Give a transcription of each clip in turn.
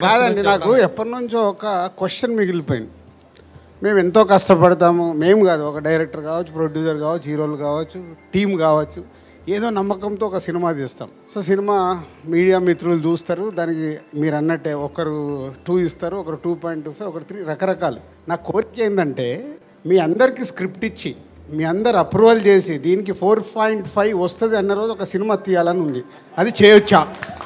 కాదండి నాకు ఎప్పటి నుంచో ఒక క్వశ్చన్ మిగిలిపోయింది మేము ఎంతో కష్టపడతాము మేము కాదు ఒక డైరెక్టర్ కావచ్చు ప్రొడ్యూసర్ కావచ్చు హీరోలు కావచ్చు టీం కావచ్చు ఏదో నమ్మకంతో ఒక సినిమా తీస్తాం సో సినిమా మీడియా మిత్రులు చూస్తారు దానికి మీరు అన్నట్టే ఒకరు టూ ఇస్తారు ఒకరు టూ పాయింట్ టూ ఫైవ్ ఒకరు త్రీ రకరకాలు నా కోరిక ఏంటంటే మీ అందరికీ స్క్రిప్ట్ ఇచ్చి మీ అందరు అప్రూవల్ చేసి దీనికి ఫోర్ పాయింట్ ఫైవ్ వస్తుంది అన్న రోజు ఒక సినిమా తీయాలని ఉంది అది చేయొచ్చా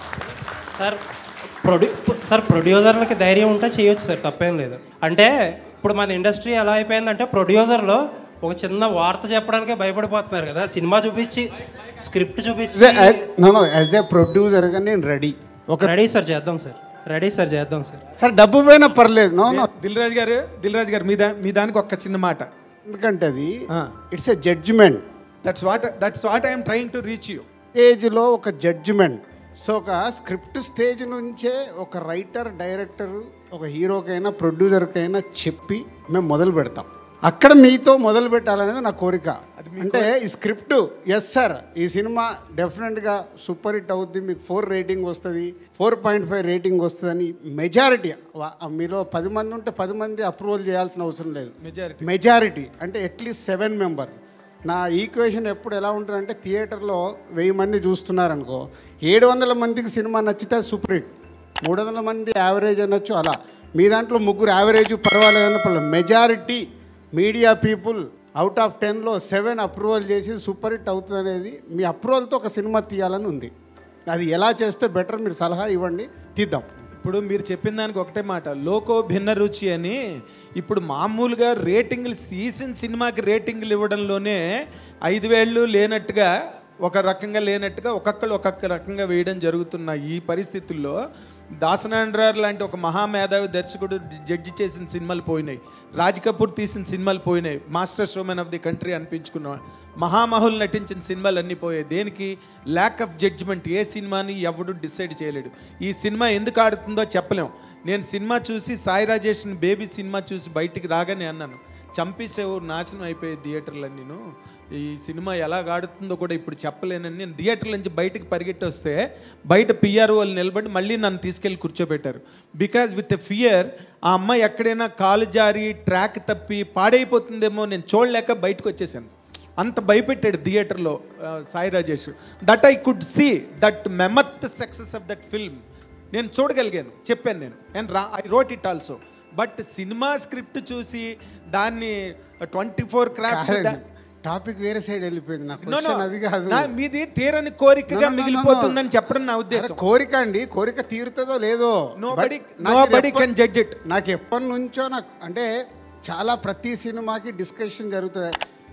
సార్ ప్రొడ్యూ సార్ ప్రొడ్యూసర్లకి ధైర్యం ఉంటే చేయొచ్చు సార్ తప్పేం లేదు అంటే ఇప్పుడు మన ఇండస్ట్రీ ఎలా అయిపోయిందంటే ప్రొడ్యూసర్లు ఒక చిన్న వార్త చెప్పడానికే భయపడిపోతున్నారు కదా సినిమా చూపించి స్క్రిప్ట్ చూపించి నో యాజ్ ఏ ప్రొడ్యూసర్గా నేను రెడీ ఒక రెడీ సార్ చేద్దాం సార్ రెడీ సార్ చేద్దాం సార్ సార్ డబ్బు పోయినా పర్లేదు నో నో దిల్ రాజు గారు దిల్ రాజు గారు మీ దా మీ దానికి ఒక్క చిన్న మాట ఎందుకంటే అది ఆ. It's a judgement that's what that's what I'm trying to reach you స్టేజ్లో ఒక జడ్జిమెంట్ సో ఒక స్క్రిప్ట్ స్టేజ్ నుంచే ఒక రైటర్ డైరెక్టర్ ఒక హీరోకైనా ప్రొడ్యూసర్కైనా చెప్పి మేము మొదలు పెడతాం అక్కడ మీతో మొదలు పెట్టాలనేది నా కోరిక అంటే ఈ స్క్రిప్ట్ ఎస్ సార్ ఈ సినిమా డెఫినెట్గా సూపర్ హిట్ అవుద్ది మీకు ఫోర్ రేటింగ్ వస్తుంది ఫోర్ పాయింట్ ఫైవ్ రేటింగ్ వస్తుందని మెజారిటీ మీలో పది మంది ఉంటే పది మంది అప్రూవల్ చేయాల్సిన అవసరం లేదు మెజారిటీ మెజారిటీ అంటే అట్లీస్ట్ సెవెన్ మెంబర్స్ నా ఈక్వేషన్ ఎప్పుడు ఎలా ఉంటుందంటే థియేటర్లో వెయ్యి మంది చూస్తున్నారనుకో ఏడు వందల మందికి సినిమా నచ్చితే సూపర్ హిట్ మూడు వందల మంది యావరేజ్ అనొచ్చు అలా మీ దాంట్లో ముగ్గురు యావరేజ్ పర్వాలేదు అన్నప్పుడు majority media people out of టెన్లో సెవెన్ అప్రూవల్ చేసి సూపర్ హిట్ అవుతుంది అనేది మీ అప్రూవల్తో ఒక సినిమా తీయాలని ఉంది అది ఎలా చేస్తే బెటర్ మీరు సలహా ఇవ్వండి తీద్దాం ఇప్పుడు మీరు చెప్పిన దానికి ఒకటే మాట లోకో భిన్న రుచి అని ఇప్పుడు మామూలుగా రేటింగ్లు తీసిన సినిమాకి రేటింగ్లు ఇవ్వడంలోనే ఐదు వేళ్ళు లేనట్టుగా ఒక రకంగా లేనట్టుగా ఒక్కొక్కరు ఒక్కొక్క రకంగా వేయడం జరుగుతున్న ఈ పరిస్థితుల్లో దాసనాండ్రార్ లాంటి ఒక మహామేధావి దర్శకుడు జడ్జి చేసిన సినిమాలు పోయినాయి రాజ్ కపూర్ తీసిన సినిమాలు పోయినాయి master showmen of the country అనిపించుకున్న మహామహులు నటించిన సినిమాలు అన్నీ పోయాయి దేనికి ల్యాక్ ఆఫ్ జడ్జిమెంట్ ఏ సినిమాని ఎవడు డిసైడ్ చేయలేడు ఈ సినిమా ఎందుకు ఆడుతుందో చెప్పలేం నేను సినిమా చూసి సాయి రాజేష్ బేబీ సినిమా చూసి బయటికి రాగానే అన్నాను చంపేసేవు నాశనం అయిపోయే థియేటర్లు నేను ఈ సినిమా ఎలా ఆడుతుందో కూడా ఇప్పుడు చెప్పలేనని నేను థియేటర్ల నుంచి బయటకు పరిగెట్టి వస్తే బయట పిఆర్ వాళ్ళు నిలబడి మళ్ళీ నన్ను తీసుకెళ్ళి కూర్చోబెట్టారు బికాజ్ విత్ ఎ ఫియర్ ఆ అమ్మాయి ఎక్కడైనా కాలు జారి ట్రాక్ తప్పి పాడైపోతుందేమో నేను చూడలేక బయటకు వచ్చేసాను అంత భయపెట్టాడు థియేటర్లో ఆ, Sai Rajesh that I could see that mammoth success of that film నేను చూడగలిగాను చెప్పాను నేను అండ్ రా I wrote it also but cinema script చూసి దాన్ని ట్వంటీ ఫోర్ క్రాఫ్ట్స్ టాపిక్ వేరే సైడ్ వెళ్ళిపోయింది నా క్వశ్చన్ అది కాదు మీది తీరని కోరికగా No, no, no, no, no. మిగిలిపోతుందని చెప్పడం నా అరే, ఉద్దేశం కోరిక అండి కోరిక తీరుతుందో లేదో Nobody- But నాకు ఇది nobody ఎప్ప- can judge it. నాకు ఎప్పటి నుంచో నాకు అంటే చాలా ప్రతి సినిమాకి డిస్కషన్ జరుగుతుంది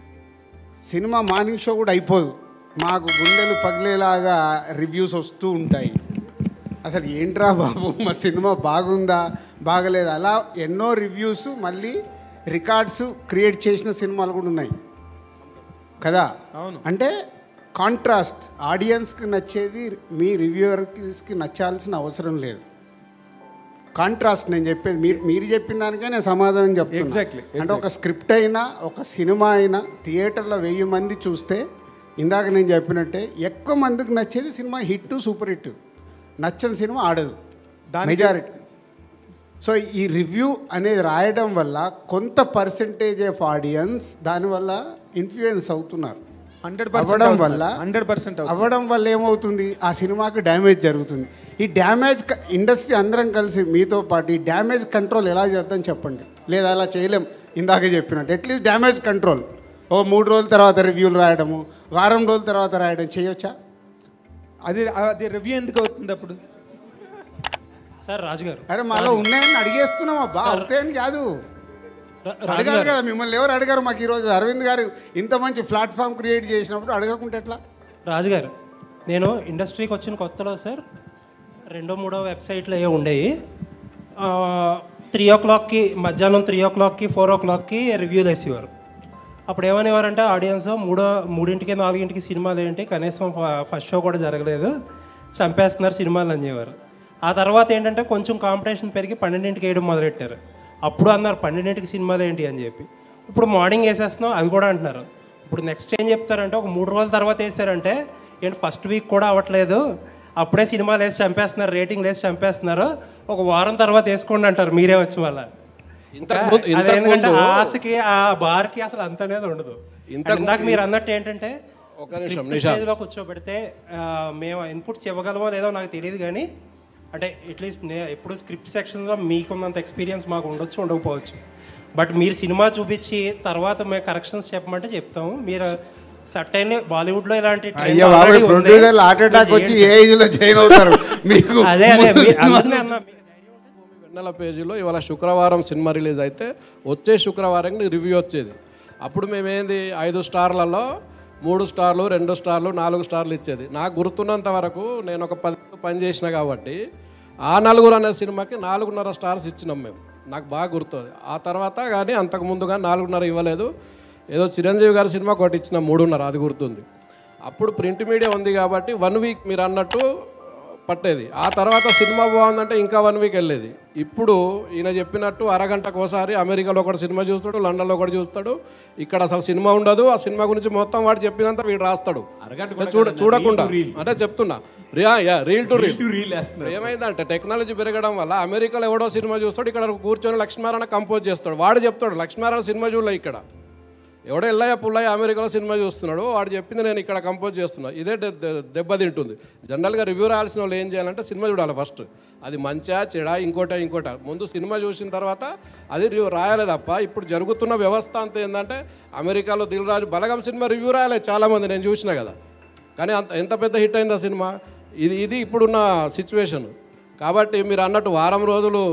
సినిమా మార్నింగ్ షో కూడా అయిపోదు మాకు గుండెలు పగిలేలాగా రివ్యూస్ వస్తూ ఉంటాయి అసలు ఏంట్రా బాబు మా సినిమా బాగుందా బాగలేదా అలా ఎన్నో రివ్యూస్ మళ్ళీ రికార్డ్స్ క్రియేట్ చేసిన సినిమాలు కూడా ఉన్నాయి కదా అవును. అంటే కాంట్రాస్ట్ ఆడియన్స్కి నచ్చేది మీ రివ్యూవర్స్కి నచ్చాల్సిన అవసరం లేదు కాంట్రాస్ట్ నేను చెప్పేది మీరు మీరు చెప్పిన దానికే నేను సమాధానం చెప్తాను Exactly, అంటే ఒక స్క్రిప్ట్ అయినా ఒక సినిమా అయినా థియేటర్లో వెయ్యి మంది చూస్తే ఇందాక నేను చెప్పినట్టే ఎక్కువ మందికి నచ్చేది సినిమా హిట్ సూపర్ హిట్ నచ్చని సినిమా ఆడదు దానికి- మెజారిటీ సో ఈ రివ్యూ అనేది రాయడం వల్ల కొంత పర్సంటేజ్ ఆఫ్ ఆడియన్స్ దానివల్ల ఇన్ఫ్లుయెన్స్ అవుతున్నారు హండ్రెడ్ అవ్వడం వల్ల హండ్రెడ్ పర్సెంట్ అవ్వడం వల్ల ఏమవుతుంది ఆ సినిమాకి డ్యామేజ్ జరుగుతుంది ఈ డ్యామేజ్ ఇండస్ట్రీ అందరం కలిసి మీతో పాటు ఈ డ్యామేజ్ కంట్రోల్ ఎలా చేద్దాం చెప్పండి లేదా అలా చేయలేం ఇందాకే చెప్పినట్టు అట్లీస్ట్ డ్యామేజ్ కంట్రోల్ ఓ మూడు రోజుల తర్వాత రివ్యూలు రాయడము వారం రోజుల తర్వాత రాయడం చేయొచ్చా అది అది రివ్యూ ఎందుకు అవుతుంది అప్పుడు సార్ రాజు గారు అరే మాలో ఉన్నాయని అడిగేస్తున్నాం అబ్బా అవుతాయని కాదు రా- రాజు అడగాలి గారు కదా మిమ్మల్ని ఎవరు అడిగారు మాకు ఈరోజు అరవింద్ గారు ఇంత మంచి ప్లాట్ఫామ్ క్రియేట్ చేసినప్పుడు అడగకుంటే ఎట్లా రాజు గారు నేను ఇండస్ట్రీకి వచ్చిన కొత్తలో సార్ రెండో మూడో వెబ్సైట్లు ఏ ఉండేవి త్రీ ఓ క్లాక్కి మధ్యాహ్నం త్రీ ఓ క్లాక్కి ఫోర్ ఓ క్లాక్కి రివ్యూలు వేసేవారు అప్పుడు ఏమనేవారంటే ఆడియన్స్ మూడో మూడింటికి నాలుగింటికి సినిమాలు ఏంటి కనీసం ఫ- ఫస్ట్ షో కూడా జరగలేదు చంపేస్తున్నారు సినిమాలు అనేవారు ఆ తర్వాత ఏంటంటే కొంచెం కాంపిటీషన్ పెరిగి పన్నెండింటికి వేయడం మొదలెట్టారు అప్పుడు అన్నారు పన్నెండింటికి సినిమాలు ఏంటి అని చెప్పి ఇప్పుడు మార్నింగ్ వేసేస్తున్నాం అది కూడా అంటున్నారు ఇప్పుడు నెక్స్ట్ ఏం చెప్తారంటే ఒక మూడు రోజుల తర్వాత వేసారంటే ఏంటి ఫస్ట్ వీక్ కూడా అవ్వట్లేదు అప్పుడే సినిమాలు వేసి చంపేస్తున్నారు రేటింగ్ వేసి చంపేస్తున్నారు ఒక వారం తర్వాత వేసుకోండి అంటారు మీరే వచ్చి మళ్ళీ ఇంతకు ముందు- ఇంతకు అదేంటంటే ముందు- ఆ ఆశకి ఆ బార్కి అసలు అంత అనేది ఉండదు ఇంతకు ఇందాక మీరు అన్నట్టు ఏంటంటే ఒక నిమిషం, script stage లో కూర్చోబెడితే ఆ, మేము ఇన్పుట్స్ ఇవ్వగలమో లేదో నాకు తెలియదు కానీ అంటే అట్లీస్ట్ నే ఎప్పుడు స్క్రిప్ట్ సెక్షన్లో మీకున్నంత ఎక్స్పీరియన్స్ మాకు ఉండొచ్చు ఉండకపోవచ్చు బట్ మీరు సినిమా చూపించి తర్వాత మేము కరెక్షన్స్ చెప్పమంటే చెప్తాము మీరు సర్టైన్ బాలీవుడ్లో ఇలాంటి trend అయ్యా బాబాయ్ already ఉంది. ప్రొడ్యూసర్లు హార్ట్ అటాక్ వచ్చి ఏ ఏజ్ లో జాయిన్ అవుతారు మీకు అదే అదే మీ- అందుకనే అన్నా మీకు ధైర్యం ఉంటే వెన్నెల పేజీలో ఇవాళ శుక్రవారం సినిమా రిలీజ్ అయితే వచ్చే శుక్రవారం రివ్యూ వచ్చేది అప్పుడు మేమేంది ఐదు స్టార్లలో మూడు స్టార్లు రెండు స్టార్లు నాలుగు స్టార్లు ఇచ్చేది నాకు గుర్తున్నంత వరకు నేను ఒక పది పని చేసిన కాబట్టి ఆ నలుగురు అనే సినిమాకి నాలుగున్నర స్టార్స్ ఇచ్చినాం మేము నాకు బాగా గుర్తు ఆ తర్వాత కానీ అంతకు ముందు కానీ నాలుగున్నర ఇవ్వలేదు ఏదో చిరంజీవి గారి సినిమా ఒకటి ఇచ్చిన మూడున్నర అది గుర్తుంది అప్పుడు ప్రింట్ మీడియా ఉంది కాబట్టి వన్ వీక్ మీరు అన్నట్టు పట్టేది ఆ తర్వాత సినిమా బాగుందంటే ఇంకా వన్ వీక్ వెళ్ళేది ఇప్పుడు ఈయన చెప్పినట్టు అరగంటకు ఒకసారి అమెరికాలో ఒకటి సినిమా చూస్తాడు లండన్లో ఒకటి చూస్తాడు ఇక్కడ అసలు సినిమా ఉండదు ఆ సినిమా గురించి మొత్తం వాడు చెప్పినంత వీడు రాస్తాడు అంటే చూడ చూడకుండా అంటే చెప్తున్నా రియా యా రీల్ టు రీల్ రీల్ వేస్తున్నారు ఏమైందంటే టెక్నాలజీ పెరగడం వల్ల అమెరికాలో ఎవడో సినిమా చూస్తాడు ఇక్కడ కూర్చొని లక్ష్మీనారాయణ కంపోజ్ చేస్తాడు వాడు చెప్తాడు లక్ష్మీనారాయణ సినిమా చూడలే ఇక్కడ ఎవడో ఎల్లయ్య పుల్లయ్య అమెరికాలో సినిమా చూస్తున్నాడు వాడు చెప్పింది నేను ఇక్కడ కంపోజ్ చేస్తున్నా ఇదే దె- దె- దెబ్బతింటుంది జనరల్గా రివ్యూ రాయాల్సిన వాళ్ళు ఏం చేయాలంటే సినిమా చూడాలి ఫస్ట్ అది మంచా చెడా ఇంకోట ఇంకోట ముందు సినిమా చూసిన తర్వాత అది రివ్యూ రాయాలి తప్ప ఇప్పుడు జరుగుతున్న వ్యవస్థ అంతా ఏంటంటే అమెరికాలో దిల్ రాజు బలగం సినిమా రివ్యూ రాయాలి చాలామంది నేను చూసిన కదా కానీ అంత ఎంత పెద్ద హిట్ అయింది ఆ సినిమా ఇది ఇది ఇప్పుడున్న సిచ్యువేషన్ కాబట్టి మీరు అన్నట్టు వారం రోజులు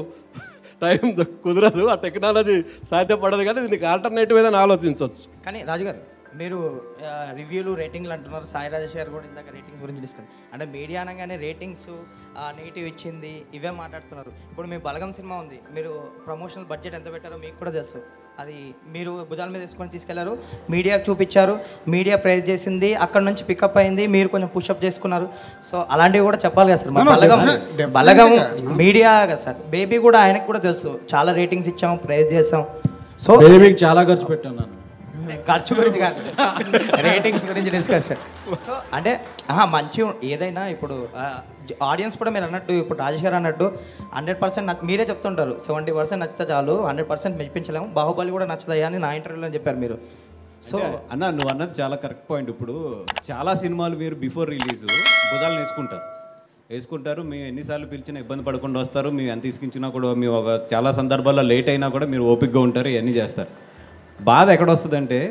టైం ద- కుదరదు ఆ టెక్నాలజీ సాధ్యపడదు కానీ దీనికి ఆల్టర్నేటివ్ ఏదైనా ఆలోచించవచ్చు కానీ రాజు గారు మీరు ఆ, రివ్యూలు రేటింగ్లు అంటున్నారు సాయి రాజేష్ గారు కూడా ఇందాక రేటింగ్స్ గురించి డిస్కస్ అంటే మీడియా అనగానే రేటింగ్స్ నెగిటివ్ ఇచ్చింది ఇవే మాట్లాడుతున్నారు ఇప్పుడు మీ బలగం సినిమా ఉంది మీరు ప్రమోషనల్ బడ్జెట్ ఎంత పెట్టారో మీకు కూడా తెలుసు అది మీరు భుజాల మీద తీసుకొని తీసుకెళ్లారు మీడియాకు చూపించారు మీడియా ప్రైజ్ చేసింది అక్కడ నుంచి పికప్ అయింది మీరు కొంచెం పుషప్ చేసుకున్నారు సో అలాంటివి కూడా చెప్పాలి కదా సార్ మరి No, no, బలగం definitely- definitely బలగం గా. మీడియా కదా సార్ బేబీ కూడా ఆయనకు కూడా తెలుసు చాలా రేటింగ్స్ ఇచ్చాము ప్రైజ్ చేసాం సో బేబీకి చాలా ఖర్చు పెట్టాను నేను ఖర్చు గురించి కాదు రేటింగ్స్ గురించి డిస్కషన్ సో అంటే ఆహా, మంచి ఏదైనా ఇప్పుడు ఆడియన్స్ కూడా మీరు అన్నట్టు ఇప్పుడు రాజేష్ గారు అన్నట్టు హండ్రెడ్ పర్సెంట్ మీరే చెప్తుంటారు సెవెంటీ పర్సెంట్ నచ్చితే చాలు హండ్రెడ్ పర్సెంట్ మెప్పించలేము బాహుబలి కూడా నచ్చదయ్యా అని నా ఇంటర్వ్యూలో చెప్పారు మీరు సో సో అన్న నువ్వు అన్నది చాలా కరెక్ట్ పాయింట్ ఇప్పుడు చాలా సినిమాలు మీరు బిఫోర్ రిలీజ్ బుధాలు వేసుకుంటారు వేసుకుంటారు మేము ఎన్నిసార్లు పిలిచినా ఇబ్బంది పడకుండా వస్తారు మేము ఎంత తీసుకించినా కూడా మేము ఒక చాలా సందర్భాల్లో లేట్ అయినా కూడా మీరు ఓపిక్గా ఉంటారు ఇవన్నీ చేస్తారు బాధ ఎక్కడ వస్తుందంటే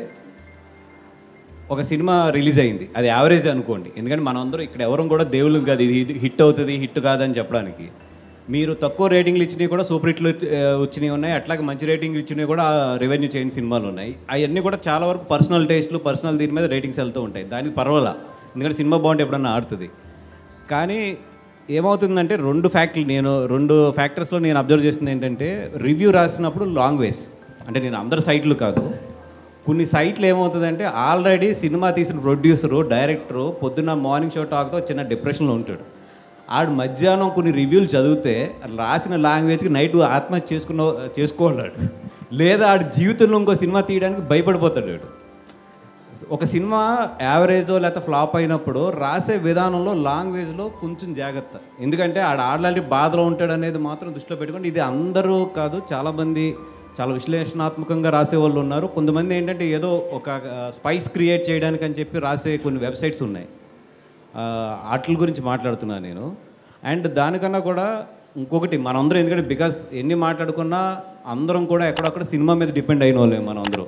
ఒక సినిమా రిలీజ్ అయింది అది యావరేజ్ అనుకోండి ఎందుకంటే మనందరం ఇక్కడ ఎవరం కూడా దేవుళ్ళం కాదు ఇది హిట్ అవుతుంది హిట్ కాదని చెప్పడానికి మీరు తక్కువ రేటింగ్లు ఇచ్చినవి కూడా సూపర్ హిట్లు ఆ, వచ్చినవి ఉన్నాయి అట్లాగే మంచి రేటింగ్లు ఇచ్చినవి కూడా రెవెన్యూ చేయని సినిమాలు ఉన్నాయి అవన్నీ కూడా చాలా వరకు పర్సనల్ టేస్ట్లు పర్సనల్ దీని మీద రేటింగ్స్ వెళ్తూ ఉంటాయి దానికి పర్వాలా ఎందుకంటే సినిమా బాగుంటే ఎప్పుడన్నా ఆడుతుంది కానీ ఏమవుతుందంటే రెండు ఫ్యాక్టర్లు నేను రెండు ఫ్యాక్టర్స్లో నేను అబ్జర్వ్ చేసింది ఏంటంటే రివ్యూ రాసినప్పుడు లాంగ్ వేస్ అంటే నేను అందరు సైట్లు కాదు కొన్ని సైట్లు ఏమవుతుందంటే ఆల్రెడీ సినిమా తీసిన ప్రొడ్యూసరు డైరెక్టరు పొద్దున్న మార్నింగ్ షో టాక్తో చిన్న డిప్రెషన్లో ఉంటాడు ఆడు మధ్యాహ్నం కొన్ని రివ్యూలు చదివితే రాసిన లాంగ్వేజ్కి నైట్ ఆత్మహత్య చేసుకున్న చేసుకోలేడు లేదా ఆడు జీవితంలో ఇంకో సినిమా తీయడానికి భయపడిపోతాడు ఆడు ఒక సినిమా యావరేజో లేకపోతే ఫ్లాప్ అయినప్పుడు రాసే విధానంలో లాంగ్వేజ్లో కొంచెం జాగ్రత్త ఎందుకంటే ఆడ ఆడలాంటి బాధలో ఉంటాడు అనేది మాత్రం దృష్టిలో పెట్టుకోండి ఇది అందరూ కాదు చాలామంది చాలా విశ్లేషణాత్మకంగా రాసే వాళ్ళు ఉన్నారు కొంతమంది ఏంటంటే ఏదో ఒక స్పైస్ క్రియేట్ చేయడానికి అని చెప్పి రాసే కొన్ని వెబ్సైట్స్ ఉన్నాయి ఆ, వాటి గురించి మాట్లాడుతున్నాను నేను అండ్ దానికన్నా కూడా ఇంకొకటి మనందరం ఎందుకంటే బికాస్ ఎన్ని మాట్లాడుకున్నా అందరం కూడా ఎక్కడొక్కడ సినిమా మీద డిపెండ్ అయిన వాళ్ళే మనం అందరం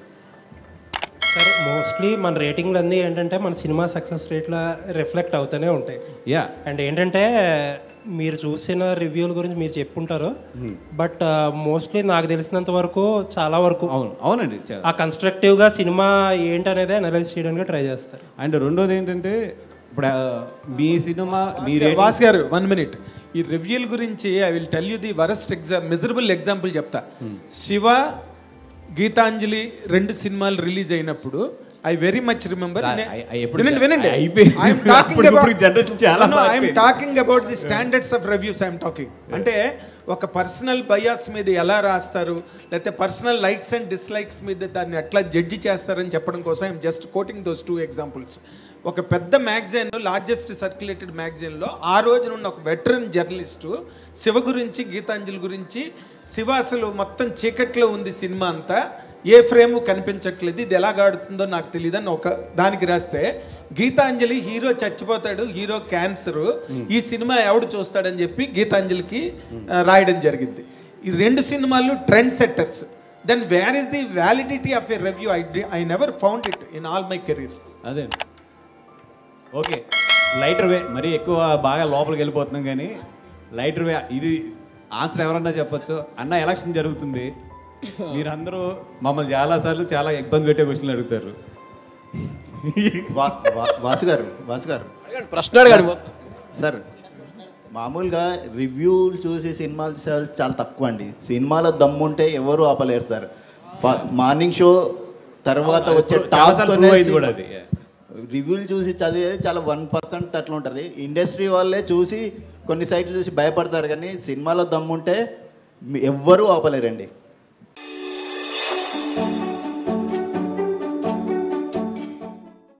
సరే మోస్ట్లీ మన రేటింగ్లు అన్నీ ఏంటంటే మన సినిమా సక్సెస్ రేట్లో రిఫ్లెక్ట్ అవుతూనే ఉంటాయి యా అండ్ ఏంటంటే మీరు చూసిన రివ్యూల గురించి మీరు చెప్పుంటారు బట్ మోస్ట్లీ నాకు తెలిసినంత వరకు చాలా వరకు అవును అవునండి చా- ఆ కన్స్ట్రక్టివ్గా సినిమా ఏంటనేది అనలైజ్ చేయడానికి ట్రై చేస్తారు అండ్ రెండోది ఏంటంటే ఇప్పుడు ఆ, మీ సినిమా మీ రేటింగ్ వాస్ గారు వన్ మినిట్ ఈ రివ్యూల గురించి I will tell you the worst exam miserable example చెప్తా శివ గీతాంజలి రెండు సినిమాలు రిలీజ్ అయినప్పుడు I very much remember sir, I- I ఎప్పుడు వినండి వినండి అయిపోయింది. ఐఎమ్ టాకింగ్ అప్పుడు ఇప్పుడు generation చాలా ఐఎమ్ మారిపోయింది. Talking about the standards of reviews I'm talking అంటే ఒక పర్సనల్ బయాస్ మీద ఎలా రాస్తారు లేకపోతే పర్సనల్ లైక్స్ అండ్ డిస్లైక్స్ మీద దాన్ని ఎట్లా జడ్జి చేస్తారని చెప్పడం కోసం I'm just quoting those two examples ఒక పెద్ద మ్యాగజైన్ లార్జెస్ట్ సర్క్యులేటెడ్ మ్యాగజైన్లో ఆ రోజున ఉన్న ఒక వెటరన్ జర్నలిస్టు శివ గురించి గీతాంజలి గురించి శివ అసలు మొత్తం చీకట్లో ఉంది సినిమా అంతా ఏ ఫ్రేమ్ కనిపించట్లేదు ఇది ఎలా ఆడుతుందో నాకు తెలియదు అని ఒక దానికి రాస్తే గీతాంజలి హీరో చచ్చిపోతాడు హీరో క్యాన్సర్ ఈ సినిమా ఎవడు చూస్తాడని చెప్పి గీతాంజలికి ఆ, రాయడం జరిగింది ఈ రెండు సినిమాలు trend setters then where is the validity of a review I I never found it in all my career అదే ఓకే లైటర్ వే మరీ ఎక్కువ బాగా లోపలికి వెళ్ళిపోతున్నాం కానీ లైటర్ వే ఇది ఆన్సర్ ఎవరన్నా చెప్పొచ్చు అన్న ఎలక్షన్ జరుగుతుంది మీరందరూ మమ్మల్ని చాలాసార్లు చాలా ఇబ్బంది పెట్టే క్వశ్చన్లు అడుగుతారు వా- వా- వాసు గారు వాసు గారు అడగండి, ప్రశ్న అడగండి సార్ మామూలుగా రివ్యూలు చూసి సినిమాలు చూసేవాళ్ళు చాలా తక్కువ అండి సినిమాలో దమ్ముంటే ఎవరు ఆపలేరు సార్ ఫ- మార్నింగ్ షో తర్వాత వచ్చే చాలాసార్లు టాప్తోనే prove అయింది కూడా అది రివ్యూలు చూసి చదివేది చాలా వన్ పర్సెంట్ అట్లా ఉంటుంది ఇండస్ట్రీ వాళ్ళే చూసి కొన్ని సైట్లు చూసి భయపడతారు కానీ సినిమాలో దమ్ముంటే మీ- ఎవ్వరూ ఆపలేరండి